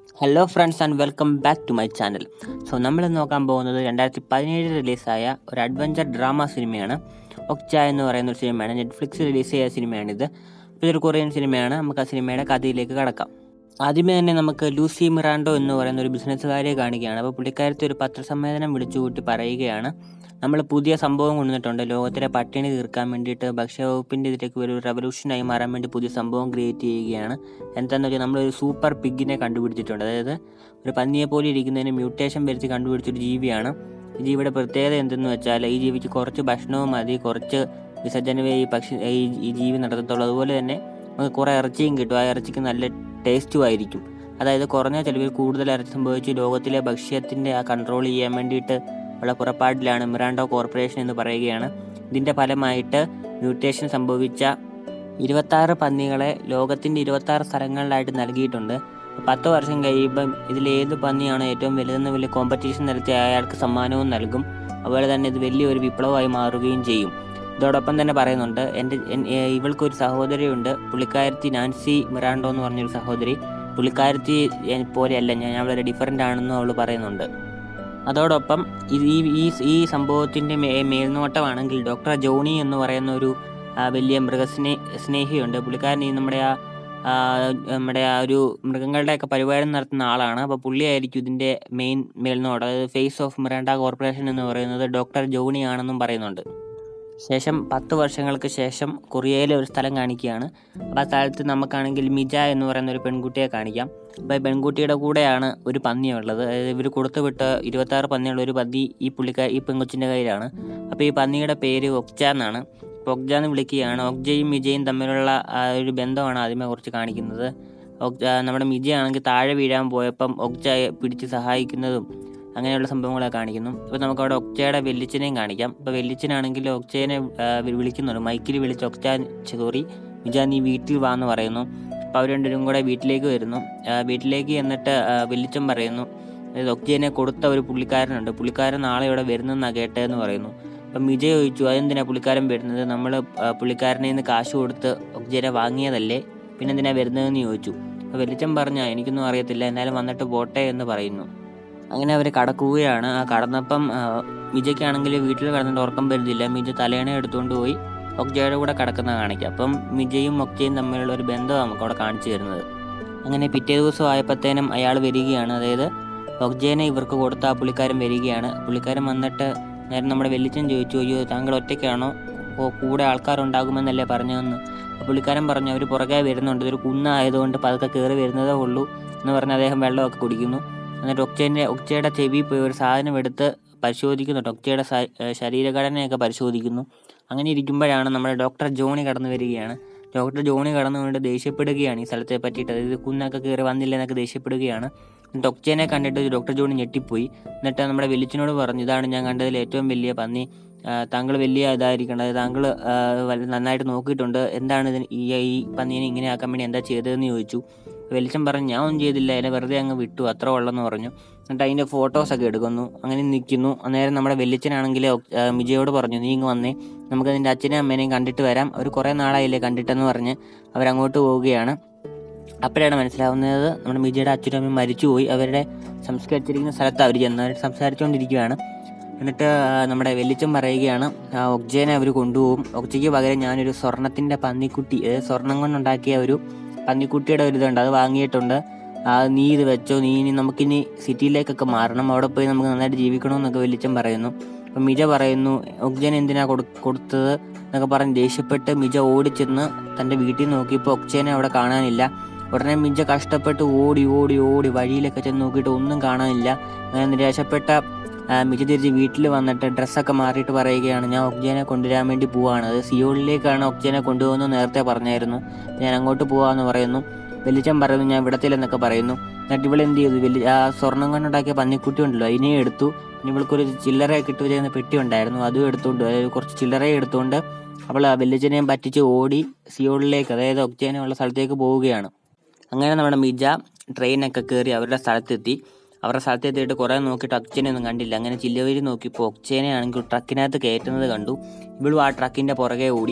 hello friends and welcome back to my channel so നമ്മൾ നോക്കാൻ പോകുന്നത് രണ്ടായിരത്തി പതിനേഴിൽ റിലീസായ ഒരു അഡ്വഞ്ചർ ഡ്രാമ സിനിമയാണ് ഒക്ച എന്ന് പറയുന്ന ഒരു സിനിമയാണ് നെറ്റ്ഫ്ലിക്സ് റിലീസ് ചെയ്ത സിനിമയാണിത് അപ്പോൾ ഇതൊരു കൊറിയൻ സിനിമയാണ് നമുക്ക് ആ സിനിമയുടെ കഥയിലേക്ക് കടക്കാം ആദ്യമേ തന്നെ നമുക്ക് ലൂസി മിറാൻഡോ എന്ന് പറയുന്ന ഒരു ബിസിനസ്സുകാരിയെ കാണിക്കുകയാണ് അപ്പോൾ പുള്ളിക്കാരത്തെ ഒരു പത്രസമ്മേളനം വിളിച്ചുകൂട്ടി പറയുകയാണ് നമ്മൾ പുതിയ സംഭവം കൊണ്ടുവന്നിട്ടുണ്ട് ലോകത്തിലെ പട്ടിണി തീർക്കാൻ വേണ്ടിയിട്ട് ഭക്ഷ്യവകുപ്പിൻ്റെ ഇതിലേക്ക് ഒരു റെവല്യൂഷനായി മാറാൻ വേണ്ടി പുതിയ സംഭവം ക്രിയേറ്റ് ചെയ്യുകയാണ് എന്താണെന്ന് വെച്ചാൽ നമ്മളൊരു സൂപ്പർ പിഗിനെ കണ്ടുപിടിച്ചിട്ടുണ്ട് അതായത് ഒരു പന്നിയെ പോലെ ഇരിക്കുന്നതിന് മ്യൂട്ടേഷൻ വരുത്തി കണ്ടുപിടിച്ചൊരു ജീവിയാണ് ഈ ജീവിയുടെ പ്രത്യേകത എന്തെന്ന് വെച്ചാൽ ഈ ജീവിക്ക് കുറച്ച് ഭക്ഷണവും മതി കുറച്ച് വിസർജനവേ ഈ പക്ഷി ഈ ഈ ജീവി നടത്തത്തുള്ളൂ അതുപോലെ തന്നെ നമുക്ക് കുറേ ഇറച്ചിയും കിട്ടും ആ ഇറച്ചിക്ക് നല്ല ടേസ്റ്റും ആയിരിക്കും അതായത് കുറഞ്ഞ ചെലവിൽ കൂടുതൽ ഇറച്ചി സംഭവിച്ച് ലോകത്തിലെ ഭക്ഷ്യത്തിൻ്റെ ആ കൺട്രോൾ ചെയ്യാൻ വേണ്ടിയിട്ട് ഉള്ള പുറപ്പാടിലാണ് മിറാൻഡോ കോർപ്പറേഷൻ എന്ന് പറയുകയാണ് ഇതിൻ്റെ ഫലമായിട്ട് മ്യൂട്ടേഷൻ സംഭവിച്ച ഇരുപത്താറ് പന്നികളെ ലോകത്തിൻ്റെ ഇരുപത്താറ് സ്ഥലങ്ങളിലായിട്ട് നൽകിയിട്ടുണ്ട് പത്ത് വർഷം കഴിയുമ്പം ഇതിൽ ഏത് പന്നിയാണ് ഏറ്റവും വലുതെന്ന് വലിയ കോമ്പറ്റീഷൻ നടത്തി അയാൾക്ക് സമ്മാനവും നൽകും അതുപോലെ തന്നെ ഇത് വലിയൊരു വിപ്ലവമായി മാറുകയും ചെയ്യും ഇതോടൊപ്പം തന്നെ പറയുന്നുണ്ട് എൻ്റെ എൻ- ഏ, ഇവൾക്കൊരു സഹോദരിയുണ്ട് പുള്ളിക്കാരത്തി നാൻസി മിറാണ്ടോ എന്ന് പറഞ്ഞൊരു സഹോദരി പുള്ളിക്കാരത്തി എ- പോലെയല്ല ഞാൻ വളരെ ഡിഫറൻ്റ് ആണെന്നും അവൾ പറയുന്നുണ്ട് അതോടൊപ്പം ഇത് ഈ ഈ ഈ സംഭവത്തിൻ്റെ മേ മേൽനോട്ടമാണെങ്കിൽ ഡോക്ടർ ജോണി എന്ന് പറയുന്ന ഒരു ആ, വലിയ മൃഗസ്നേ സ്നേഹിയുണ്ട് പുള്ളിക്കാരൻ ഈ നമ്മുടെ ആ ആ, നമ്മുടെ ആ ഒരു മൃഗങ്ങളുടെയൊക്കെ പരിപാലനം നടത്തുന്ന ആളാണ് അപ്പോൾ പുള്ളിയായിരിക്കും ഇതിൻ്റെ മെയിൻ മേൽനോട്ടം അതായത് ഫേസ് ഓഫ് മിറാൻഡ കോർപ്പറേഷൻ എന്ന് പറയുന്നത് ഡോക്ടർ ജോണി ആണെന്നും പറയുന്നുണ്ട് ശേഷം പത്ത് വർഷങ്ങൾക്ക് ശേഷം കൊറിയയിലെ ഒരു സ്ഥലം കാണിക്കുകയാണ് അപ്പോൾ ആ സ്ഥലത്ത് നമുക്കാണെങ്കിൽ മിജ എന്ന് പറയുന്ന ഒരു പെൺകുട്ടിയെ കാണിക്കാം അപ്പോൾ ഈ പെൺകുട്ടിയുടെ കൂടെയാണ് ഒരു പന്നിയുള്ളത് അതായത് ഇവർ കൊടുത്തു വിട്ട ഇരുപത്താറ് പന്നിയുള്ള ഒരു പന്നി ഈ പുള്ളിക്കാർ ഈ പെൺകൊച്ചിൻ്റെ കയ്യിലാണ് അപ്പോൾ ഈ പന്നിയുടെ പേര് ഒക്ച എന്നാണ് അപ്പോൾ ഒക്ജ എന്ന് വിളിക്കുകയാണ് ഒക്ജയും മിജയും തമ്മിലുള്ള ആ ഒരു ബന്ധമാണ് ആദ്യമേ കുറച്ച് കാണിക്കുന്നത് ഒക്ജ നമ്മുടെ മിജയാണെങ്കിൽ താഴെ വീഴാൻ പോയപ്പം ഒക്ജയെ പിടിച്ച് സഹായിക്കുന്നതും അങ്ങനെയുള്ള സംഭവങ്ങളൊക്കെ കാണിക്കുന്നു ഇപ്പോൾ നമുക്ക് അവിടെ ഒക്ചയുടെ വെല്ലിച്ചനെയും കാണിക്കാം ഇപ്പോൾ വെല്ലിച്ചനാണെങ്കിൽ ഒക്ചേനെ ആ, വി- വിളിക്കുന്നുണ്ട് മൈക്കിൽ വിളിച്ച് ഒക്ച സോറി മിജ നീ വീട്ടിൽ വാ എന്ന് പറയുന്നു അപ്പോൾ അവർ രണ്ടുപേരും കൂടെ വീട്ടിലേക്ക് വരുന്നു ആ, വീട്ടിലേക്ക് എന്നിട്ട് ആ, വെല്ലിച്ചൻ പറയുന്നു അതായത് ഒക്ചേനെ കൊടുത്ത ഒരു പുള്ളിക്കാരനുണ്ട് പുള്ളിക്കാരൻ നാളെ ഇവിടെ വരുന്നെന്നാണ് കേട്ടതെന്ന് പറയുന്നു അപ്പം മിജ ചോദിച്ചു അതെന്തിനാ പുള്ളിക്കാരൻ വരുന്നത് നമ്മൾ പുള്ളിക്കാരനെ നിന്ന് കാശ് കൊടുത്ത് ഒക്ചേനെ വാങ്ങിയതല്ലേ പിന്നെ എന്തിനാ വരുന്നതെന്ന് ചോദിച്ചു അപ്പോൾ വെല്ലിച്ചൻ പറഞ്ഞാൽ എനിക്കൊന്നും അറിയത്തില്ല എന്നാലും വന്നിട്ട് പോട്ടെ എന്ന് പറയുന്നു അങ്ങനെ അവർ കടക്കുകയാണ് ആ കടന്നപ്പം ആ, മിജയ്ക്കാണെങ്കിൽ വീട്ടിൽ കിടന്നിട്ട് ഉറക്കം വരുന്നില്ല മിജ തലേണ എടുത്തുകൊണ്ട് പോയി ഒക്ജയുടെ കൂടെ കിടക്കുന്ന കാണിക്കാം അപ്പം മിജയും ഒക്ജയും തമ്മിലുള്ള ഒരു ബന്ധമാണ് നമുക്ക് അവിടെ കാണിച്ചു തരുന്നത് അങ്ങനെ പിറ്റേ ദിവസം ആയപ്പോഴത്തേനും അയാൾ വരികയാണ് അതായത് ഒക്ജേനെ ഇവർക്ക് കൊടുത്ത ആ പുള്ളിക്കാരൻ വരികയാണ് പുള്ളിക്കാരൻ വന്നിട്ട് നേരം നമ്മുടെ വെല്ലിച്ചൻ ചോദിച്ചു അയ്യോ താങ്കൾ ഒറ്റയ്ക്കാണോ ഓ കൂടെ ആൾക്കാരുണ്ടാകുമെന്നല്ലേ പറഞ്ഞതെന്ന് അപ്പോൾ പുള്ളിക്കാരൻ പറഞ്ഞു അവർ പുറകെ വരുന്നുണ്ട് ഇതൊരു കുന്നായതുകൊണ്ട് പതുക്കെ കയറി വരുന്നതേ ഉള്ളൂ എന്ന് പറഞ്ഞ് അദ്ദേഹം വെള്ളമൊക്കെ കുടിക്കുന്നു എന്നിട്ട് ഒക്ചേൻ്റെ ഒക്ചയുടെ ചെവി പോയി ഒരു സാധനം എടുത്ത് പരിശോധിക്കുന്നുണ്ട് ഒക്ചയുടെ സ- ഏഹ് ശരീരഘടനയൊക്കെ പരിശോധിക്കുന്നു അങ്ങനെ ഇരിക്കുമ്പോഴാണ് നമ്മുടെ ഡോക്ടർ ജോണി കടന്നു വരികയാണ് ഡോക്ടർ ജോണി കടന്നു കൊണ്ട് ദേഷ്യപ്പെടുകയാണ് ഈ സ്ഥലത്തെ പറ്റിയിട്ട് അതായത് കുന്നൊക്കെ കയറി വന്നില്ല എന്നൊക്കെ ദേഷ്യപ്പെടുകയാണ് എന്നിട്ട് ഒക്ചേനെ കണ്ടിട്ട് ഡോക്ടർ ജോണി ഞെട്ടിപ്പോയി എന്നിട്ട് നമ്മുടെ വെല്ലിച്ചനോട് പറഞ്ഞു ഇതാണ് ഞാൻ കണ്ടതിൽ ഏറ്റവും വലിയ പന്നി ആ, താങ്കൾ വലിയ ഇതായിരിക്കണം അതായത് താങ്കൾ ആ, വല്ല- നന്നായിട്ട് നോക്കിയിട്ടുണ്ട് എന്താണ് ഇതിന് ഈ ഈ പന്നീനെ ഇങ്ങനെ ആക്കാൻ വേണ്ടി എന്താ ചെയ്തതെന്ന് ചോദിച്ചു വെളിച്ചം പറഞ്ഞു ഞാൻ ഒന്നും ചെയ്തില്ല എന്നെ വെറുതെ അങ്ങ് വിട്ടു അത്ര ഉള്ളെന്ന് പറഞ്ഞു എന്നിട്ട് അതിൻ്റെ ഫോട്ടോസൊക്കെ എടുക്കുന്നു അങ്ങനെ നിൽക്കുന്നു അന്നേരം നമ്മുടെ വെല്ലിച്ചനാണെങ്കിൽ മിജയോട് പറഞ്ഞു നീ ഇങ്ങ് വന്നേ നമുക്ക് നിൻ്റെ അച്ഛനെയും അമ്മേനെയും കണ്ടിട്ട് വരാം അവർ കുറേ നാളായില്ലേ കണ്ടിട്ടെന്ന് പറഞ്ഞ് അവരങ്ങോട്ട് പോവുകയാണ് അപ്പോഴാണ് മനസ്സിലാവുന്നത് നമ്മുടെ മിജയുടെ അച്ഛനും അമ്മയും മരിച്ചുപോയി അവരുടെ സംസ്കരിച്ചിരിക്കുന്ന സ്ഥലത്ത് അവർ ചെന്ന് അവർ സംസാരിച്ചുകൊണ്ടിരിക്കുകയാണ് എന്നിട്ട് ആ, നമ്മുടെ വെല്ലിച്ചൻ പറയുകയാണ് ആ ഒക്ജേനെ അവർ കൊണ്ടുപോകും ഒക്ജയ്ക്ക് പകരം ഞാനൊരു സ്വർണത്തിൻ്റെ പന്നിക്കുട്ടി അതായത് സ്വർണം കൊണ്ടുണ്ടാക്കിയ ഒരു പന്നിക്കുട്ടിയുടെ ഒരു ഇതുണ്ട് അത് വാങ്ങിയിട്ടുണ്ട് ആ നീ ഇത് വെച്ചോ നീ ഇനി നമുക്കിനി സിറ്റിയിലേക്കൊക്കെ മാറണം അവിടെ പോയി നമുക്ക് നന്നായിട്ട് ജീവിക്കണമെന്നൊക്കെ വെല്ലിച്ചൻ പറയുന്നു അപ്പം മിജ പറയുന്നു ഒക്ജൻ എന്തിനാ കൊടു കൊടുത്തത് എന്നൊക്കെ പറഞ്ഞ് ദേഷ്യപ്പെട്ട് മിജ ഓടിച്ചെന്ന് തൻ്റെ വീട്ടിൽ നോക്കിയപ്പോൾ ഒക്ജേനെ അവിടെ കാണാനില്ല ഉടനെ മിജ കഷ്ടപ്പെട്ട് ഓടി ഓടി ഓടി വഴിയിലൊക്കെ ചെന്ന് നോക്കിയിട്ട് ഒന്നും കാണാനില്ല അങ്ങനെ നിരാശപ്പെട്ട ആ, മിജ തിരിച്ച് വീട്ടിൽ വന്നിട്ട് ഡ്രസ്സൊക്കെ മാറിയിട്ട് പറയുകയാണ് ഞാൻ ഒക്ജേനെ കൊണ്ടുവരാൻ വേണ്ടി പോവാണ് അത് സിയോളിലേക്കാണ് ഒക്ജേനെ കൊണ്ടുപോകുന്നത് നേരത്തെ പറഞ്ഞായിരുന്നു ഞാൻ അങ്ങോട്ട് പോവാന്ന് പറയുന്നു വെല്ലിച്ചൻ പറയുന്നു ഞാൻ വിടത്തില്ലെന്നൊക്കെ പറയുന്നു എന്നിട്ട് ഇവൾ എന്ത് ചെയ്തു വലിയ ആ സ്വർണം കൊണ്ടുണ്ടാക്കിയ പന്നിക്കുട്ടി ഉണ്ടല്ലോ അതിനെ എടുത്തു പിന്നെ ഇവൾക്കൊരു ചില്ലറ കിട്ടുക ചെയ്യുന്ന പെട്ടി ഉണ്ടായിരുന്നു അതും എടുത്തുകൊണ്ട് അതായത് കുറച്ച് ചില്ലറ എടുത്തുകൊണ്ട് അവൾ ആ വെല്ലിച്ചനെയും പറ്റിച്ച് ഓടി സിയോളിലേക്ക് അതായത് ഒക്ജേനെ ഉള്ള സ്ഥലത്തേക്ക് പോവുകയാണ് അങ്ങനെ നമ്മുടെ മിജ ട്രെയിനൊക്കെ കയറി അവരുടെ സ്ഥലത്തെത്തി അവരുടെ സ്ഥലത്തെത്തിയിട്ട് കുറേ നോക്കിയിട്ട് ഒക്ചേനെ ഒന്നും കണ്ടില്ല അങ്ങനെ ചില്ലവരി നോക്കിയപ്പോൾ ഒക്ചേനെ ആണെങ്കിൽ ട്രക്കിനകത്ത് കയറ്റുന്നത് കണ്ടു ഇവളും ആ ട്രക്കിൻ്റെ പുറകെ ഓടി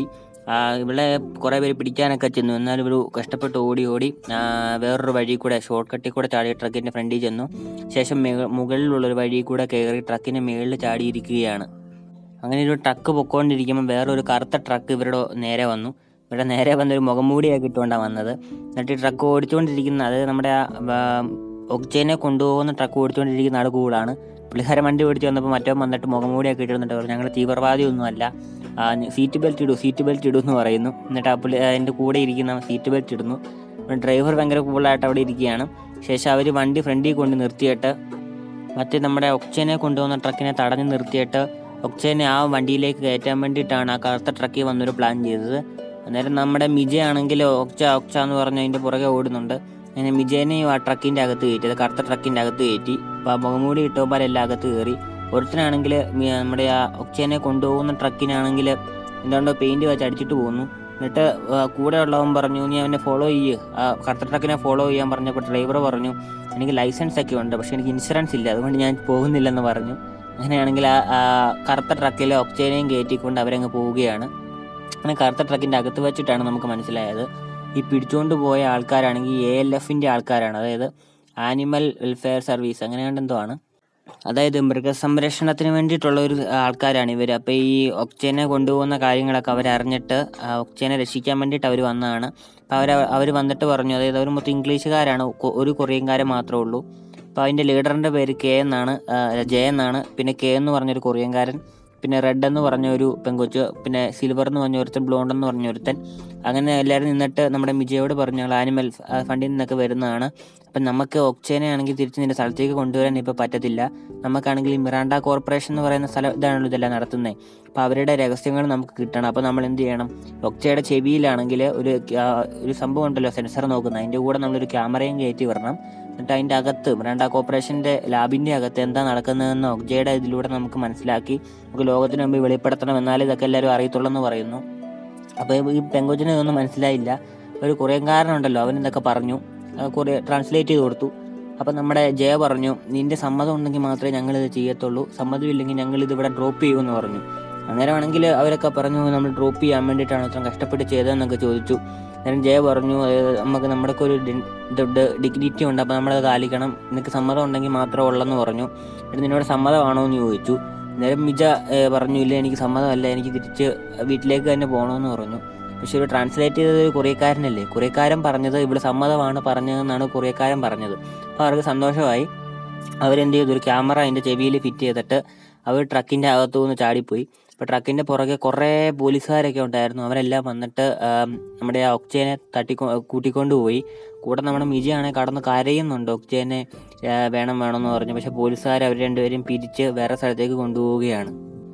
ആ, ഇവളെ കുറേ പേര് പിടിക്കാനൊക്കെ ചെന്നു എന്നാൽ ഇവൾ കഷ്ടപ്പെട്ട് ഓടി ഓടി ആ, വേറൊരു വഴി കൂടെ ഷോർട്ട് കട്ടിൽ കൂടെ ചാടി ട്രക്കിൻ്റെ ഫ്രണ്ടിൽ ചെന്നു ശേഷം മേഘ- മുകളിലുള്ളൊരു വഴി കൂടെ കയറി ട്രക്കിൻ്റെ മുകളിൽ ചാടിയിരിക്കുകയാണ് അങ്ങനെ ഒരു ട്രക്ക് പൊക്കോണ്ടിരിക്കുമ്പോൾ വേറൊരു കറുത്ത ട്രക്ക് ഇവരുടെ നേരെ വന്നു ഇവിടെ നേരെ വന്നൊരു മുഖംമൂടിയൊക്കെ ഇട്ടുകൊണ്ടാണ് വന്നത് എന്നിട്ട് ഈ ട്രക്ക് ഓടിച്ചുകൊണ്ടിരിക്കുന്ന അതായത് നമ്മുടെ ആ ഒക്ചേനെ കൊണ്ടുപോകുന്ന ട്രക്ക് ഓടിച്ചുകൊണ്ടിരിക്കുന്ന ആൾ കൂടാണ് പുള്ളിക്കാരൻ വണ്ടി ഓടിച്ച് വന്നപ്പോൾ മറ്റവൻ വന്നിട്ട് മുഖംമൂടിയൊക്കെ ഇട്ടിരുന്നിട്ട് പറഞ്ഞു ഞങ്ങൾ തീവ്രവാദിയൊന്നുമല്ല ആ, സീറ്റ് ബെൽറ്റ് ഇടൂ സീറ്റ് ബെൽറ്റ് ഇടൂ എന്ന് പറയുന്നു എന്നിട്ട് ആ പുള്ളി എൻ്റെ കൂടെ ഇരിക്കുന്ന സീറ്റ് ബെൽറ്റ് ഇടുന്നു ഡ്രൈവർ ഭയങ്കര കൂളായിട്ട് അവിടെ ഇരിക്കുകയാണ് ശേഷം അവർ വണ്ടി ഫ്രണ്ടിൽ കൊണ്ട് നിർത്തിയിട്ട് മറ്റേ നമ്മുടെ ഒക്ചേനെ കൊണ്ടുപോകുന്ന ട്രക്കിനെ തടഞ്ഞു നിർത്തിയിട്ട് ഒക്ചേനെ ആ വണ്ടിയിലേക്ക് കയറ്റാൻ വേണ്ടിയിട്ടാണ് ആ കറുത്ത ട്രക്കിൽ വന്നൊരു പ്ലാൻ ചെയ്തത് അന്നേരം നമ്മുടെ മിജയാണെങ്കിൽ ഒക്ച ഒക്ച എന്ന് പറഞ്ഞ് അതിൻ്റെ പുറകെ ഓടുന്നുണ്ട് അങ്ങനെ മിജേനെയും ആ ട്രക്കിൻ്റെ അകത്ത് കയറ്റി അത് കറുത്ത ട്രക്കിൻ്റെ അകത്ത് കയറ്റി അപ്പോൾ ആ മുഖംമൂടി ഇട്ടപ്പോൾ എല്ലാം അകത്ത് കയറി ഒരുത്തനാണെങ്കിൽ നമ്മുടെ ആ ഒക്ചേനെ കൊണ്ടുപോകുന്ന ട്രക്കിനാണെങ്കിൽ എന്താണ്ടോ പെയിൻറ് വെച്ച് അടിച്ചിട്ട് പോകുന്നു എന്നിട്ട് ആ, കൂടെ ഉള്ളവൻ പറഞ്ഞു നീ അവനെ ഫോളോ ചെയ്യ് ആ കറുത്ത ട്രക്കിനെ ഫോളോ ചെയ്യാൻ പറഞ്ഞപ്പോൾ ഡ്രൈവർ പറഞ്ഞു എനിക്ക് ലൈസൻസ് ഒക്കെ ഉണ്ട് പക്ഷെ എനിക്ക് ഇൻഷുറൻസ് ഇല്ല അതുകൊണ്ട് ഞാൻ പോകുന്നില്ലെന്ന് പറഞ്ഞു അങ്ങനെയാണെങ്കിൽ ആ ആ കറുത്ത ട്രക്കിൽ ഒക്ചേനയും കയറ്റിക്കൊണ്ട് അവരങ്ങ് പോവുകയാണ് അങ്ങനെ കറുത്ത ട്രക്കിൻ്റെ അകത്ത് വെച്ചിട്ടാണ് നമുക്ക് മനസ്സിലായത് ഈ പിടിച്ചുകൊണ്ട് പോയ ആൾക്കാരാണെങ്കിൽ എ എൽ എഫിൻ്റെ ആൾക്കാരാണ് അതായത് ആനിമൽ വെൽഫെയർ സർവീസ് അങ്ങനെ എന്തോ ആണ് അതായത് മൃഗസംരക്ഷണത്തിന് വേണ്ടിയിട്ടുള്ള ഒരു ആൾക്കാരാണ് ഇവർ അപ്പോൾ ഈ ഒക്ചേനെ കൊണ്ടുപോകുന്ന കാര്യങ്ങളൊക്കെ അവർ അറിഞ്ഞിട്ട് ആ ഒക്ചേനെ രക്ഷിക്കാൻ വേണ്ടിയിട്ട് അവർ വന്നതാണ് അപ്പോൾ അവർ അവർ വന്നിട്ട് പറഞ്ഞു അതായത് അവർ മൊത്തം ഇംഗ്ലീഷുകാരാണ് കൊ- ഒരു കൊറിയൻകാരൻ മാത്രമേ ഉള്ളൂ അപ്പോൾ അതിൻ്റെ ലീഡറിൻ്റെ പേര് കെ എന്നാണ് ആ, ജയ എന്നാണ് പിന്നെ കെ എന്ന് പറഞ്ഞൊരു കൊറിയൻകാരൻ പിന്നെ റെഡ് എന്ന് പറഞ്ഞ ഒരു പെങ്കൊച്ച് പിന്നെ സിൽവർ എന്ന് പറഞ്ഞ ഒരുത്തൻ ബ്ലോണ്ട് എന്ന് പറഞ്ഞ ഒരുത്തൻ അങ്ങനെ എല്ലാവരും നിന്നിട്ട് നമ്മുടെ മിജയോട് പറഞ്ഞു ഞങ്ങൾ ആനിമൽ ഫണ്ടിൽ നിന്നൊക്കെ വരുന്നതാണ് അപ്പം നമുക്ക് ഒക്ചേനെ ആണെങ്കിൽ തിരിച്ച് നിന്റെ സ്ഥലത്തേക്ക് കൊണ്ടുവരാൻ ഇപ്പോൾ പറ്റത്തില്ല നമുക്കാണെങ്കിൽ ഈ മിറാണ്ട കോർപ്പറേഷൻ എന്ന് പറയുന്ന സ്ഥലം ഇതാണല്ലോ ഇതെല്ലാം നടത്തുന്നത് അപ്പോൾ അവരുടെ രഹസ്യങ്ങൾ നമുക്ക് കിട്ടണം അപ്പോൾ നമ്മൾ എന്ത് ചെയ്യണം ഒക്ചയുടെ ചെവിയിലാണെങ്കിൽ ഒരു ആ, ഒരു സംഭവം ഉണ്ടല്ലോ സെൻസർ നോക്കുന്നത് അതിൻ്റെ കൂടെ നമ്മളൊരു ക്യാമറയും കയറ്റി വരണം എന്നിട്ട് അതിൻ്റെ അകത്ത് മിറാണ്ട കോർപ്പറേഷൻ്റെ ലാബിൻ്റെ അകത്ത് എന്താ നടക്കുന്നതെന്ന് ഒക്ജയുടെ ഇതിലൂടെ നമുക്ക് മനസ്സിലാക്കി നമുക്ക് ലോകത്തിന് മുമ്പ് വെളിപ്പെടുത്തണം എന്നാലേ ഇതൊക്കെ എല്ലാവരും അറിയത്തുള്ളൂ എന്ന് പറയുന്നു അപ്പോൾ ഈ പെങ്കൊച്ചിനെ ഇതൊന്നും മനസ്സിലായില്ല ഒരു കൊറിയൻകാരനുണ്ടല്ലോ അവൻ ഇതൊക്കെ പറഞ്ഞു കുറേ ട്രാൻസ്ലേറ്റ് ചെയ്ത് കൊടുത്തു അപ്പം നമ്മുടെ ജയ പറഞ്ഞു നിന്റെ സമ്മതം ഉണ്ടെങ്കിൽ മാത്രമേ ഞങ്ങൾ ഇത് ചെയ്യത്തുള്ളൂ സമ്മതമില്ലെങ്കിൽ ഞങ്ങൾ ഇത് ഇവിടെ ഡ്രോപ്പ് ചെയ്യുമെന്ന് പറഞ്ഞു അന്നേരമാണെങ്കിൽ അവരൊക്കെ പറഞ്ഞു നമ്മൾ ഡ്രോപ്പ് ചെയ്യാൻ വേണ്ടിയിട്ടാണ് ഇത്ര കഷ്ടപ്പെട്ട് ചെയ്തതെന്നൊക്കെ ചോദിച്ചു അന്നേരം ജയ പറഞ്ഞു "ഏഹ് നമുക്ക് നമ്മുടെ ഒരു ഡിഗ്നിറ്റി ഉണ്ട് അപ്പോൾ നമ്മളത് കാലിക്കണം നിനക്ക് സമ്മതം ഉണ്ടെങ്കിൽ മാത്രമേ ഉള്ളെന്ന് പറഞ്ഞു എന്നിട്ട് നിന്നോട് സമ്മതമാണോ എന്ന് ചോദിച്ചു അന്നേരം മിജ ഏഹ് പറഞ്ഞു ഇല്ല എനിക്ക് സമ്മതമല്ല എനിക്ക് തിരിച്ച് വീട്ടിലേക്ക് തന്നെ പോകണമെന്ന് പറഞ്ഞു പക്ഷെ ഒരു ട്രാൻസ്ലേറ്റ് ചെയ്തത് ഒരു കൊറിയക്കാരനല്ലേ കൊറിയക്കാരൻ പറഞ്ഞത് ഇവിടെ സമ്മതമാണ് പറഞ്ഞതെന്നാണ് കൊറിയക്കാരൻ പറഞ്ഞത് അപ്പോൾ അവർക്ക് സന്തോഷമായി അവരെന്ത് ചെയ്തു ഒരു ക്യാമറ അതിൻ്റെ ചെവിയിൽ ഫിറ്റ് ചെയ്തിട്ട് അവർ ട്രക്കിൻ്റെ അകത്തു നിന്ന് ചാടിപ്പോയി അപ്പോൾ ട്രക്കിൻ്റെ പുറകെ കുറേ പോലീസുകാരൊക്കെ ഉണ്ടായിരുന്നു അവരെല്ലാം വന്നിട്ട് ആം, നമ്മുടെ ആ ഒക്ചേനെ തട്ടിക്കൊ കൂട്ടിക്കൊണ്ടുപോയി കൂടെ നമ്മുടെ മിജിയാണെങ്കിൽ കടന്ന് കരയുന്നുണ്ട് ഒക്ചേനെ ആ, വേണം വേണമെന്ന് പറഞ്ഞു പക്ഷേ പോലീസുകാർ അവർ രണ്ടുപേരും പിരിച്ച് വേറെ സ്ഥലത്തേക്ക് കൊണ്ടുപോവുകയാണ്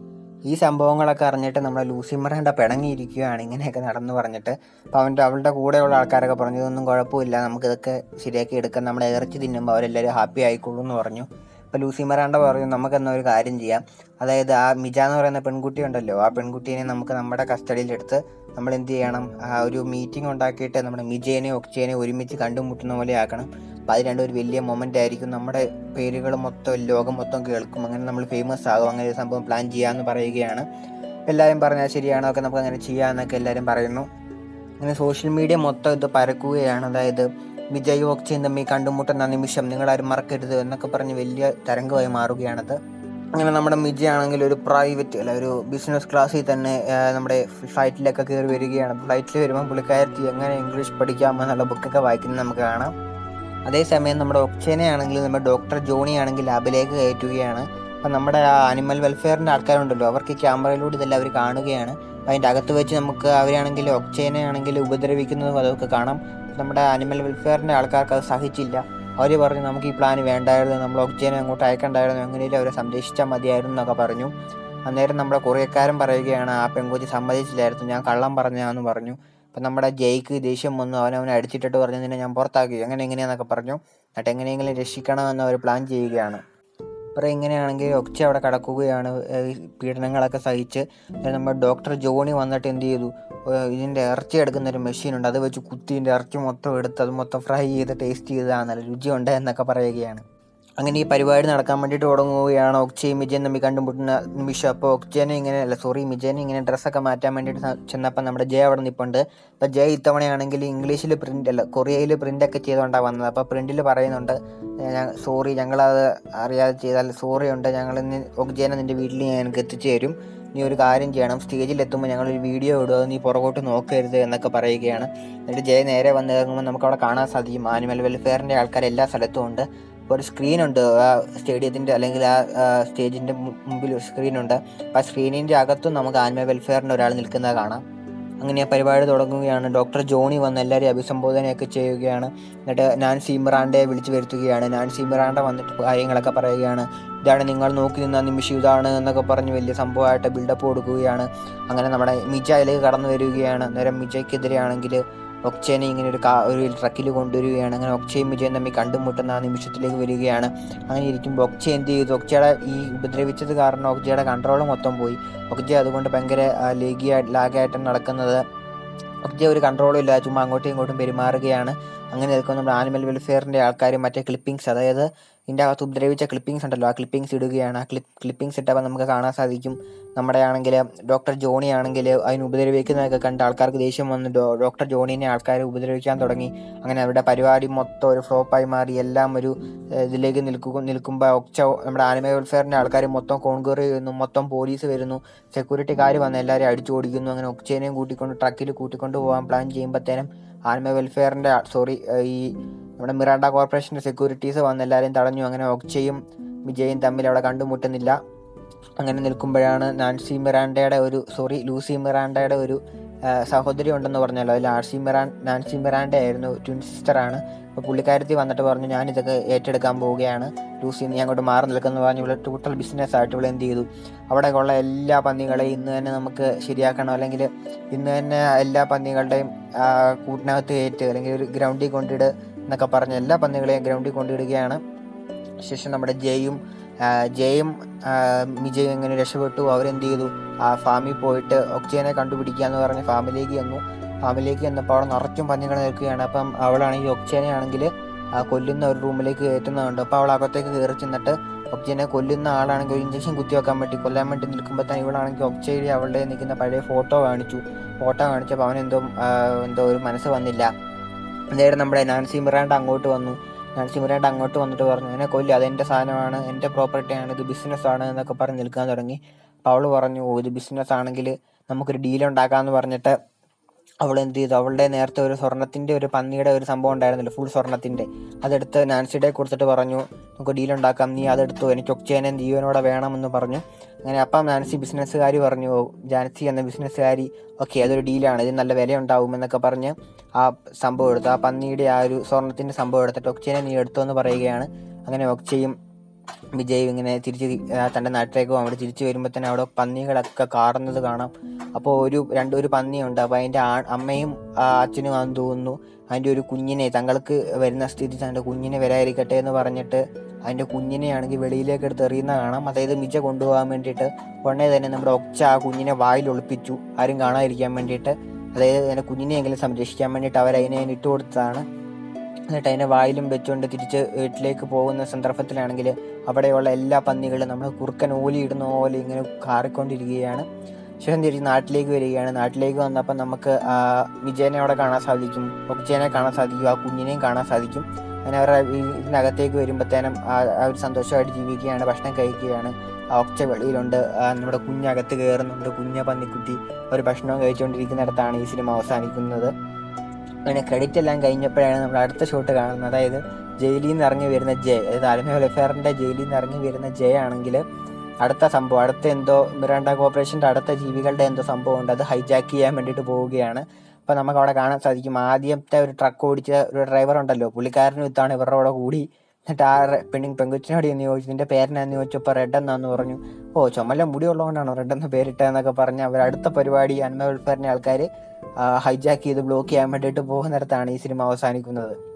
ഈ സംഭവങ്ങളൊക്കെ അറിഞ്ഞിട്ട് നമ്മുടെ ലൂസി മറാണ്ട പിണങ്ങിയിരിക്കുകയാണ് ഇങ്ങനെയൊക്കെ നടന്നു പറഞ്ഞിട്ട് അപ്പോൾ അവൻ്റെ അവളുടെ കൂടെയുള്ള ആൾക്കാരൊക്കെ പറഞ്ഞു ഇതൊന്നും കുഴപ്പമില്ല നമുക്കിതൊക്കെ ശരിയാക്കി എടുക്കാം നമ്മുടെ ഇറച്ചി തിന്നുമ്പോൾ അവരെല്ലാവരും ഹാപ്പി ആയിക്കോളൂ എന്ന് പറഞ്ഞു അപ്പോൾ ലൂസി മറാണ്ട പറഞ്ഞു നമുക്കെന്നാ ഒരു കാര്യം ചെയ്യാം അതായത് ആ മിജ എന്ന് പറയുന്ന പെൺകുട്ടി ഉണ്ടല്ലോ ആ പെൺകുട്ടീനെ നമുക്ക് നമ്മുടെ കസ്റ്റഡിയിലെടുത്ത് നമ്മൾ എന്ത് ചെയ്യണം ആ ഒരു മീറ്റിംഗ് ഉണ്ടാക്കിയിട്ട് നമ്മുടെ മിജേനെയും ഒക്ചേനെയും ഒരുമിച്ച് കണ്ടുമുട്ടുന്ന പോലെ ആക്കണം അപ്പോൾ അത് രണ്ടും ഒരു വലിയ മൊമെൻ്റ് ആയിരിക്കും നമ്മുടെ പേരുകൾ മൊത്തം ലോകം മൊത്തം കേൾക്കും അങ്ങനെ നമ്മൾ ഫേമസ് ആകും അങ്ങനെ ഒരു സംഭവം പ്ലാൻ ചെയ്യാമെന്ന് പറയുകയാണ് എല്ലാവരും പറഞ്ഞാൽ ശരിയാണോ ഒക്കെ നമുക്ക് അങ്ങനെ ചെയ്യാമെന്നൊക്കെ എല്ലാവരും പറയുന്നു അങ്ങനെ സോഷ്യൽ മീഡിയ മൊത്തം ഇത് പരക്കുകയാണ് അതായത് വിജയ് ഓക്ചയും തമ്മിൽ കണ്ടുമുട്ടുന്ന നിമിഷം നിങ്ങളാരും മറക്കരുത് എന്നൊക്കെ പറഞ്ഞ് വലിയ തരംഗമായി മാറുകയാണത് അങ്ങനെ നമ്മുടെ മിജി ആണെങ്കിൽ ഒരു പ്രൈവറ്റ് അല്ല ഒരു ബിസിനസ് ക്ലാസ്സിൽ തന്നെ ആ, നമ്മുടെ ഫ്ലൈറ്റിലൊക്കെ കയറി വരികയാണ് ഫ്ലൈറ്റിൽ വരുമ്പോൾ പുള്ളിക്കാരത്തി എങ്ങനെ ഇംഗ്ലീഷ് പഠിക്കാമെന്നുള്ള ബുക്കൊക്കെ വായിക്കുന്നത് നമുക്ക് കാണാം അതേസമയം നമ്മുടെ ഒക്ചേനെ ആണെങ്കിൽ നമ്മുടെ ഡോക്ടർ ജോണി ആണെങ്കിൽ ലാബിലേക്ക് കയറ്റുകയാണ് അപ്പം നമ്മുടെ ആ അനിമൽ വെൽഫെയറിൻ്റെ ആൾക്കാരുണ്ടല്ലോ അവർക്ക് ഈ ക്യാമറയിലൂടെ ഇതെല്ലാം അവർ കാണുകയാണ് അപ്പം അതിൻ്റെ അകത്ത് വെച്ച് നമുക്ക് അവരാണെങ്കിൽ ഒക്ചേനെ ആണെങ്കിൽ ഉപദ്രവിക്കുന്നതും അതൊക്കെ കാണാം നമ്മുടെ അനിമൽ വെൽഫെയറിൻ്റെ ആൾക്കാർക്ക് അത് സഹിച്ചില്ല അവർ പറഞ്ഞു നമുക്ക് ഈ പ്ലാൻ വേണ്ടായിരുന്നു നമ്മൾ ഒക്ചേനെ അങ്ങോട്ട് അയക്കണ്ടായിരുന്നു എങ്ങനെയും അവരെ സംരക്ഷിച്ചാൽ മതിയായിരുന്നു എന്നൊക്കെ പറഞ്ഞു അന്നേരം നമ്മുടെ കൊറിയക്കാരൻ പറയുകയാണ് ആ പെൺകൊച്ചി സമ്മതിച്ചില്ലായിരുന്നു ഞാൻ കള്ളം പറഞ്ഞാന്ന് പറഞ്ഞു അപ്പം നമ്മുടെ ജയ്ക്ക് ദേഷ്യം വന്നു അവൻ അവനെ അടിച്ചിട്ടിട്ട് പറഞ്ഞു നിന്നെ ഞാൻ പുറത്താക്കി അങ്ങനെ എങ്ങനെയാന്നൊക്കെ പറഞ്ഞു എന്നിട്ട് എങ്ങനെയെങ്കിലും രക്ഷിക്കണമെന്ന് അവർ പ്ലാൻ ചെയ്യുകയാണ് അப்புறம் ഇങ്ങനെയാണെങ്കിൽ ഒച്ച അവിടെ കിടക്കുകയാണ് ഏഹ് പീഡനങ്ങളൊക്കെ സഹിച്ച് അന്നേരം നമ്മുടെ ഡോക്ടർ ജോണി വന്നിട്ട് എന്ത് ചെയ്തു ഏഹ് ഇതിൻ്റെ ഇറച്ചി എടുക്കുന്ന ഒരു മെഷീൻ ഉണ്ട് അത് വെച്ച് കുത്തി ഇതിൻ്റെ ഇറച്ചി മൊത്തം എടുത്ത് അത് മൊത്തം ഫ്രൈ ചെയ്ത് ടേസ്റ്റ് ചെയ്താണ് നല്ല രുചിയുണ്ട് എന്നൊക്കെ പറയുകയാണ് അങ്ങനെ ഈ പരിപാടി നടക്കാൻ വേണ്ടിയിട്ട് തുടങ്ങുകയാണ് ഒക്ചയും മിജയും തമ്മിൽ കണ്ടുമുട്ടുന്ന നിമിഷം അപ്പോൾ ഒക്ചേനെ ഇങ്ങനെ അല്ല സോറി മിജേനെ ഇങ്ങനെ ഡ്രസ്സൊക്കെ മാറ്റാൻ വേണ്ടിയിട്ട് സ- ചെന്നപ്പോൾ നമ്മുടെ ജയ അവിടെ നിൽപ്പുണ്ട് അപ്പോൾ ജയ ഇത്തവണയാണെങ്കിൽ ഇംഗ്ലീഷിൽ പ്രിൻ്റ് അല്ല കൊറിയയിൽ പ്രിൻ്റൊക്കെ ചെയ്തുകൊണ്ടാണ് വന്നത് അപ്പോൾ പ്രിൻറ്റിൽ പറയുന്നുണ്ട് സോറി ഞങ്ങളത് അറിയാതെ ചെയ്താൽ സോറി ഉണ്ട് ഞങ്ങൾ ഇന്ന് ഒക്ജേനെ നിൻ്റെ വീട്ടിൽ ഞങ്ങൾക്ക് എത്തിച്ചു തരും നീ ഒരു കാര്യം ചെയ്യണം സ്റ്റേജിൽ എത്തുമ്പോൾ ഞങ്ങളൊരു വീഡിയോ ഇടുക നീ പുറകോട്ട് നോക്കരുത് എന്നൊക്കെ പറയുകയാണ് എന്നിട്ട് ജയ നേരെ വന്ന് ഇറങ്ങുമ്പോൾ നമുക്ക് അവിടെ കാണാൻ സാധിക്കും ആനിമൽ വെൽഫെയറിൻ്റെ ആൾക്കാർ എല്ലാ സ്ഥലത്തും ഉണ്ട് ഇപ്പോൾ ഒരു സ്ക്രീൻ ഉണ്ട് ആ സ്റ്റേഡിയത്തിൻ്റെ അല്ലെങ്കിൽ ആ സ്റ്റേജിൻ്റെ മുമ്പിൽ ഒരു സ്ക്രീൻ ഉണ്ട് അപ്പോൾ ആ സ്ക്രീനിൻ്റെ അകത്തും നമുക്ക് ആനിമൽ വെൽഫെയറിൻ്റെ ഒരാൾ നിൽക്കുന്നത് കാണാം അങ്ങനെ ആ പരിപാടി തുടങ്ങുകയാണ് ഡോക്ടർ ജോണി വന്ന് എല്ലാവരെയും അഭിസംബോധനയൊക്കെ ചെയ്യുകയാണ് എന്നിട്ട് നാൻസി ഇമ്രാൻഡയെ വിളിച്ചു വരുത്തുകയാണ് നാൻസി ഇമ്രാൻഡ വന്നിട്ട് കാര്യങ്ങളൊക്കെ പറയുകയാണ് ഇതാണ് നിങ്ങൾ നോക്കി നിന്ന നിമിഷം ഇതാണ് എന്നൊക്കെ പറഞ്ഞ് വലിയ സംഭവമായിട്ട് ബിൽഡപ്പ് കൊടുക്കുകയാണ് അങ്ങനെ നമ്മുടെ മിജയിലേക്ക് കടന്നു വരികയാണ് അന്നേരം മിജയ്ക്കെതിരെയാണെങ്കിൽ ഒക്ചേനെ ഇങ്ങനെ ഒരു കാ ഒരു ട്രക്കിൽ കൊണ്ടുവരികയാണ് അങ്ങനെ ഒക്ചയും വിജയും തമ്മിൽ കണ്ടുമുട്ടുന്ന ആ നിമിഷത്തിലേക്ക് വരികയാണ് അങ്ങനെ ഇരിക്കുമ്പോൾ ഒക്ച എന്ത് ചെയ്തു ഒക്ചയുടെ ഈ ഉപദ്രവിച്ചത് കാരണം ഒക്ചയുടെ കൺട്രോൾ മൊത്തം പോയി ഒക്ച അതുകൊണ്ട് ഭയങ്കര ലേഗിയ ലാഗായിട്ടാണ് നടക്കുന്നത് ഒക്ച ഒരു കൺട്രോളും ഇല്ല ചുമ്മാ അങ്ങോട്ടും ഇങ്ങോട്ടും പെരുമാറുകയാണ് അങ്ങനെ നിൽക്കുന്ന നമ്മുടെ ആനിമൽ വെൽഫെയറിൻ്റെ ആൾക്കാർ മറ്റേ ക്ലിപ്പിംഗ്സ് അതായത് ഇതിൻ്റെ അകത്ത് ഉപദ്രവിച്ച ക്ലിപ്പിംഗ്സ് ഉണ്ടല്ലോ ആ ക്ലിപ്പിംഗ്സ് ഇടുകയാണ് ആ ക്ലിപ്പ് ക്ലിപ്പിംഗ്സ് ഇട്ടപ്പോൾ നമുക്ക് കാണാൻ സാധിക്കും നമ്മുടെ ആണെങ്കിൽ ഡോക്ടർ ജോണി ആണെങ്കിൽ അതിന് ഉപദ്രവിക്കുന്നതൊക്കെ കണ്ട് ആൾക്കാർക്ക് ദേഷ്യം വന്ന് ഡോ- ഡോക്ടർ ജോണീനെ ആൾക്കാർ ഉപദ്രവിക്കാൻ തുടങ്ങി അങ്ങനെ അവരുടെ പരിപാടി മൊത്തം ഒരു ഫ്ലോപ്പായി മാറി എല്ലാം ഒരു ഏഹ്, ഇതിലേക്ക് നിൽക്കുക നിൽക്കുമ്പോൾ ഒച്ച നമ്മുടെ ആനിമൽ വെൽഫെയറിൻ്റെ ആൾക്കാർ മൊത്തം കോൺക്വർ ചെയ്യുന്നു മൊത്തം പോലീസ് വരുന്നു സെക്യൂരിറ്റിക്കാർ വന്ന് എല്ലാവരും അടിച്ചു ഓടിക്കുന്നു അങ്ങനെ ഒക്ചേനെയും കൂട്ടിക്കൊണ്ട് ട്രക്കിൽ കൂട്ടിക്കൊണ്ട് പോകാൻ പ്ലാൻ ചെയ്യുമ്പോഴത്തേനും ആനിമൽ വെൽഫെയറിൻ്റെ സോറി ഈ നമ്മുടെ മിറാണ്ട കോർപ്പറേഷൻ്റെ സെക്യൂരിറ്റീസ് വന്ന് എല്ലാവരെയും തടഞ്ഞു അങ്ങനെ ഒക്ചയും വിജയും തമ്മിൽ അവിടെ കണ്ടുമുട്ടുന്നില്ല അങ്ങനെ നിൽക്കുമ്പോഴാണ് നാൻസി മിറാണ്ടയുടെ ഒരു സോറി ലൂസി മിറാണ്ടയുടെ ഒരു ആ, സഹോദരി ഉണ്ടെന്ന് പറഞ്ഞല്ലോ അതിൽ ആർസി മിറാൻ നാൻസി മിറാണ്ട ആയിരുന്നു ട്വിൻ സിസ്റ്ററാണ് അപ്പോൾ പുള്ളിക്കാരത്തി വന്നിട്ട് പറഞ്ഞു ഞാൻ ഇതൊക്കെ ഏറ്റെടുക്കാൻ പോവുകയാണ് ലൂസി നീ അങ്ങോട്ട് മാറി നിൽക്കുന്നു പറഞ്ഞു ഇവിടെ ടോട്ടൽ ബിസിനസ് ആയിട്ട് ഇവിടെ എന്ത് ചെയ്തു അവിടെ ഉള്ള എല്ലാ പന്നികളെയും ഇന്ന് തന്നെ നമുക്ക് ശരിയാക്കണം അല്ലെങ്കിൽ ഇന്ന് തന്നെ എല്ലാ പന്നികളുടെയും ആ, കൂട്ടിനകത്ത് കയറ്റ് അല്ലെങ്കിൽ ഒരു ഗ്രൗണ്ടിൽ കൊണ്ടിട് എന്നൊക്കെ പറഞ്ഞ് എല്ലാ പന്നികളെയും ഗ്രൗണ്ടിൽ കൊണ്ടിടുകയാണ് ശേഷം നമ്മുടെ ജയും ആ, ജയും ആ, മിജയും എങ്ങനെ രക്ഷപ്പെട്ടു അവരെന്ത് ചെയ്തു ആ ഫാമിൽ പോയിട്ട് ഒക്ചേനെ കണ്ടുപിടിക്കുക എന്ന് പറഞ്ഞ് ഫാമിലേക്ക് വന്നു ഫാമിലേക്ക് വന്നപ്പോൾ അവിടെ നിറച്ചും പന്നികൾ നിൽക്കുകയാണ് അപ്പം അവളാണെങ്കിൽ ഒക്ചേനെ ആണെങ്കിൽ കൊല്ലുന്ന ഒരു റൂമിലേക്ക് കയറ്റുന്നുണ്ട് അപ്പോൾ അവൾ അകത്തേക്ക് കയറി ചെന്നിട്ട് ഒക്ചേനെ കൊല്ലുന്ന ആളാണെങ്കിൽ ഒരു ഇഞ്ചക്ഷൻ കുത്തി വെക്കാൻ വേണ്ടി കൊല്ലാൻ വേണ്ടി നിൽക്കുമ്പോൾ തന്നെ ഇവളാണെങ്കിൽ ഒക്ചേരി അവളുടെ നിൽക്കുന്ന പഴയ ഫോട്ടോ കാണിച്ചു ഫോട്ടോ കാണിച്ചപ്പോൾ അവനെന്തോ ആ, എന്തോ ഒരു മനസ്സ് വന്നില്ല നേരെ നമ്മുടെ നാൻസി മിറാണ്ട് അങ്ങോട്ട് വന്നു നാൻസി മിറാണ്ട് അങ്ങോട്ട് വന്നിട്ട് പറഞ്ഞു എന്നെ കൊല്ല് അതെൻ്റെ സാധനമാണ് എൻ്റെ പ്രോപ്പർട്ടിയാണ് ഇത് ബിസിനസ്സാണ് എന്നൊക്കെ പറഞ്ഞ് നിൽക്കാൻ തുടങ്ങി അപ്പോൾ അവൾ പറഞ്ഞു "ഓ, ഇത് ബിസിനസ് ആണെങ്കിൽ നമുക്കൊരു ഡീൽ ഉണ്ടാക്കാമെന്ന് പറഞ്ഞിട്ട് അവൾ എന്ത് ചെയ്തു അവളുടെ നേരത്തെ ഒരു സ്വർണത്തിൻ്റെ ഒരു പന്നിയുടെ ഒരു സംഭവം ഉണ്ടായിരുന്നല്ലോ ഫുൾ സ്വർണത്തിൻ്റെ അതെടുത്ത് നാൻസിയുടെ കൊടുത്തിട്ട് പറഞ്ഞു നമുക്ക് ഡീൽ ഉണ്ടാക്കാം നീ അതെടുത്തു എനിക്ക് ഒക്ചേനെ ജീവനോടെ വേണമെന്ന് പറഞ്ഞു അങ്ങനെ അപ്പം നാൻസി ബിസിനസ്സുകാരി പറഞ്ഞു "ഓ, ജാൻസി എന്ന ബിസിനസ്സുകാരി ഓക്കെ അതൊരു ഡീലാണ് ഇത് നല്ല വില ഉണ്ടാവും എന്നൊക്കെ പറഞ്ഞ് ആ സംഭവം എടുത്തു ആ പന്നിയുടെ ആ ഒരു സ്വർണത്തിൻ്റെ സംഭവം എടുത്തിട്ട് ഒക്ചേനെ നീ എടുത്തു എന്ന് പറയുകയാണ് അങ്ങനെ ഒക്ചയും വിജയും ഇങ്ങനെ തിരിച്ച് ആ, തൻ്റെ നാട്ടിലേക്ക് പോകും അവിടെ തിരിച്ചു വരുമ്പോൾ തന്നെ അവിടെ പന്നികളൊക്കെ കാറുന്നത് കാണാം അപ്പോൾ ഒരു രണ്ട് ഒരു പന്നിയുണ്ട് അപ്പോൾ അതിൻ്റെ ആ അമ്മയും ആ, അച്ഛനും ആണെന്ന് തോന്നുന്നു അതിൻ്റെ ഒരു കുഞ്ഞിനെ തങ്ങൾക്ക് വരുന്ന സ്ഥിതി തൻ്റെ കുഞ്ഞിനെ വരാതിരിക്കട്ടെ എന്ന് പറഞ്ഞിട്ട് അതിൻ്റെ കുഞ്ഞിനെ ആണെങ്കിൽ വെളിയിലേക്ക് എടുത്ത് എറിയുന്ന കാണാം അതായത് മിജ കൊണ്ടുപോകാൻ വേണ്ടിയിട്ട് ഉടനെ തന്നെ നമ്മുടെ ഒച്ച ആ കുഞ്ഞിനെ വായിൽ ഒളിപ്പിച്ചു ആരും കാണാതിരിക്കാൻ വേണ്ടിയിട്ട് അതായത് അതിൻ്റെ കുഞ്ഞിനെയെങ്കിലും സംരക്ഷിക്കാൻ വേണ്ടിയിട്ട് അവർ അതിനെ ഇട്ട് കൊടുത്തതാണ് എന്നിട്ട് അതിനെ വായിലും വെച്ചുകൊണ്ട് തിരിച്ച് വീട്ടിലേക്ക് പോകുന്ന സന്ദർഭത്തിലാണെങ്കിൽ അവിടെയുള്ള എല്ലാ പന്നികളും നമ്മൾ കുറുക്കൻ ഓലി ഇടുന്ന പോലെ ഇങ്ങനെ കാറിക്കൊണ്ടിരിക്കുകയാണ് ശേഷം തിരിച്ച് നാട്ടിലേക്ക് വരികയാണ് നാട്ടിലേക്ക് വന്നപ്പോൾ നമുക്ക് ആ വിജയനെ അവിടെ കാണാൻ സാധിക്കും ഒക്ജയനെ കാണാൻ സാധിക്കും ആ കുഞ്ഞിനെയും കാണാൻ സാധിക്കും അങ്ങനെ അവരുടെ വീ- ഇതിനകത്തേക്ക് വരുമ്പോഴത്തേനും അവർ സന്തോഷമായിട്ട് ജീവിക്കുകയാണ് ഭക്ഷണം കഴിക്കുകയാണ് ആ ഒച്ച വെളിയിലുണ്ട് ആ നമ്മുടെ കുഞ്ഞകത്ത് കയറുന്നുണ്ട് കുഞ്ഞ പന്നിക്കുട്ടി അവർ ഭക്ഷണം കഴിച്ചുകൊണ്ടിരിക്കുന്നിടത്താണ് ഈ സിനിമ അവസാനിക്കുന്നത് അങ്ങനെ ക്രെഡിറ്റ് എല്ലാം കഴിഞ്ഞപ്പോഴാണ് നമ്മൾ അടുത്ത ഷോട്ട് കാണുന്നത് അതായത് ജയിലിൽ നിന്ന് ഇറങ്ങി വരുന്ന ജയ് അതായത് ആലമ വെൽഫെയറിന്റെ ജയിലിൽ നിന്ന് ഇറങ്ങി വരുന്ന ജയ് ആണെങ്കിൽ അടുത്ത സംഭവം അടുത്ത എന്തോ മിറാണ്ട കോർപ്പറേഷൻ്റെ അടുത്ത ജീവികളുടെ എന്തോ സംഭവം ഉണ്ട് അത് ഹൈജാക്ക് ചെയ്യാൻ വേണ്ടിയിട്ട് പോവുകയാണ് അപ്പോൾ നമുക്ക് അവിടെ കാണാൻ സാധിക്കും ആദ്യത്തെ ഒരു ട്രക്ക് ഓടിച്ച ഒരു ഡ്രൈവർ ഉണ്ടല്ലോ പുള്ളിക്കാരനും ഇത്താണ് ഇവരുടെ കൂടെ കൂടി എന്നിട്ട് ആ റെ- പെണ്ണി പെങ്കുച്ചിനോട് എന്ന് ചോദിച്ചു നിന്റെ പേരെന്നാന്ന് ചോദിച്ചപ്പോൾ റെഡ് എന്നാന്ന് പറഞ്ഞു ഓ ചുമല മുടി ഉള്ളതുകൊണ്ടാണോ റെഡ് എന്ന് പേരിട്ടതെന്നൊക്കെ പറഞ്ഞ് അവർ അടുത്ത പരിപാടി അന്മ വെൽഫെയറിൻ്റെ ആൾക്കാർ ഹൈജാക്ക് ചെയ്ത് ബ്ലോക്ക് ചെയ്യാൻ വേണ്ടിയിട്ട് പോകുന്നിടത്താണ് ഈ സിനിമ അവസാനിക്കുന്നത്